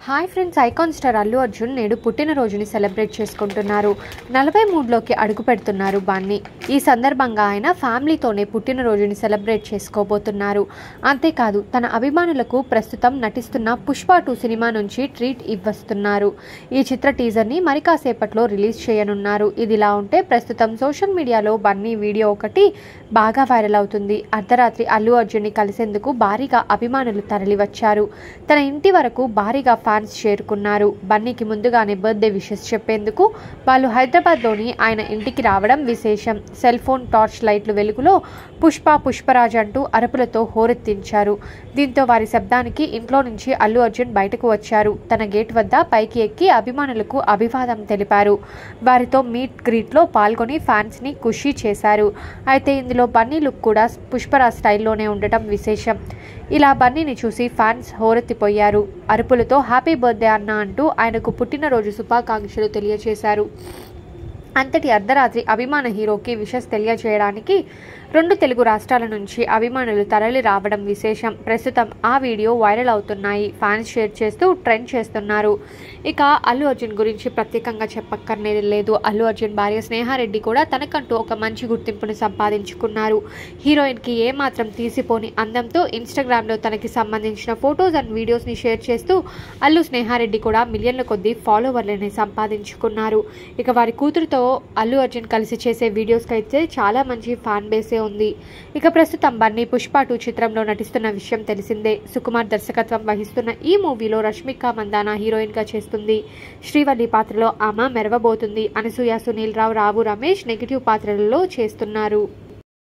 hi friends icon star Allu Arjun నేడు పుట్టినరోజుని celebrate చేసుకుంటున్నారు నలభై మూడులోకి అడుగు పెడుతున్నారు బాన్ని ఈ సందర్భంగా ఆయన ఫ్యామిలీతోనే పుట్టినరోజుని సెలబ్రేట్ చేసుకోబోతున్నారు అంతేకాదు తన అభిమానులకు ప్రస్తుతం నటిస్తున్న పుష్ప టూ సినిమా నుంచి ట్రీట్ ఇవ్వస్తున్నారు ఈ చిత్ర టీజర్ని మరి కాసేపట్లో రిలీజ్ చేయనున్నారు ఇదిలా ఉంటే ప్రస్తుతం సోషల్ మీడియాలో బన్నీ వీడియో ఒకటి బాగా వైరల్ అవుతుంది అర్ధరాత్రి అల్లు అర్జున్ని కలిసేందుకు భారీగా అభిమానులు తరలివచ్చారు తన ఇంటి వరకు భారీగా ఫ్యాన్స్ చేరుకున్నారు బన్నీకి ముందుగానే బర్త్డే విషెస్ చెప్పేందుకు వాళ్ళు హైదరాబాద్లోని ఆయన ఇంటికి రావడం విశేషం సెల్ ఫోన్ టార్చ్ లైట్లు వెలుగులో పుష్ప పుష్పరాజ్ అంటూ అరుపులతో హోరెత్తించారు దీంతో వారి శబ్దానికి ఇంట్లో నుంచి అల్లు అర్జున్ బయటకు వచ్చారు తన గేట్ వద్ద పైకి ఎక్కి అభిమానులకు అభివాదం తెలిపారు వారితో మీట్ గ్రీట్లో పాల్గొని ఫ్యాన్స్ని ఖుషీ చేశారు అయితే ఇందులో బన్నీ లుక్ కూడా పుష్పరాజ్ స్టైల్లోనే ఉండటం విశేషం ఇలా బన్నీని చూసి ఫ్యాన్స్ హోరెత్తిపోయారు అరుపులతో హ్యాపీ బర్త్డే అన్న అంటూ ఆయనకు పుట్టినరోజు శుభాకాంక్షలు తెలియజేశారు అంతటి అర్ధరాత్రి అభిమాన హీరోకి విషస్ తెలియజేయడానికి రెండు తెలుగు రాష్ట్రాల నుంచి అభిమానులు తరలి రావడం విశేషం ప్రస్తుతం ఆ వీడియో వైరల్ అవుతున్నాయి ఫ్యాన్స్ షేర్ చేస్తూ ట్రెండ్ చేస్తున్నారు ఇక అల్లు అర్జున్ గురించి ప్రత్యేకంగా చెప్పక్కర్నేది లేదు అల్లు అర్జున్ భార్య స్నేహారెడ్డి కూడా తనకంటూ ఒక మంచి గుర్తింపును సంపాదించుకున్నారు హీరోయిన్కి ఏమాత్రం తీసిపోని అందంతో ఇన్స్టాగ్రామ్లో తనకి సంబంధించిన ఫొటోస్ అండ్ వీడియోస్ని షేర్ చేస్తూ అల్లు స్నేహారెడ్డి కూడా మిలియన్ల కొద్దీ ఫాలోవర్లని సంపాదించుకున్నారు ఇక వారి కూతురుతో అల్లు అర్జున్ కలిసి చేసే వీడియోస్కి అయితే చాలా మంచి ఫ్యాన్ బేసే ఉంది ఇక ప్రస్తుతం బన్నీ పుష్ప టూ చిత్రంలో నటిస్తున్న విషయం తెలిసిందే సుకుమార్ దర్శకత్వం వహిస్తున్న ఈ మూవీలో రష్మిక మందాన హీరోయిన్గా చేస్తుంది శ్రీవల్లి పాత్రలో ఆమె మెరవబోతుంది అనసూయ సునీల్ రావు రావు రమేష్ నెగిటివ్ పాత్రలలో చేస్తున్నారు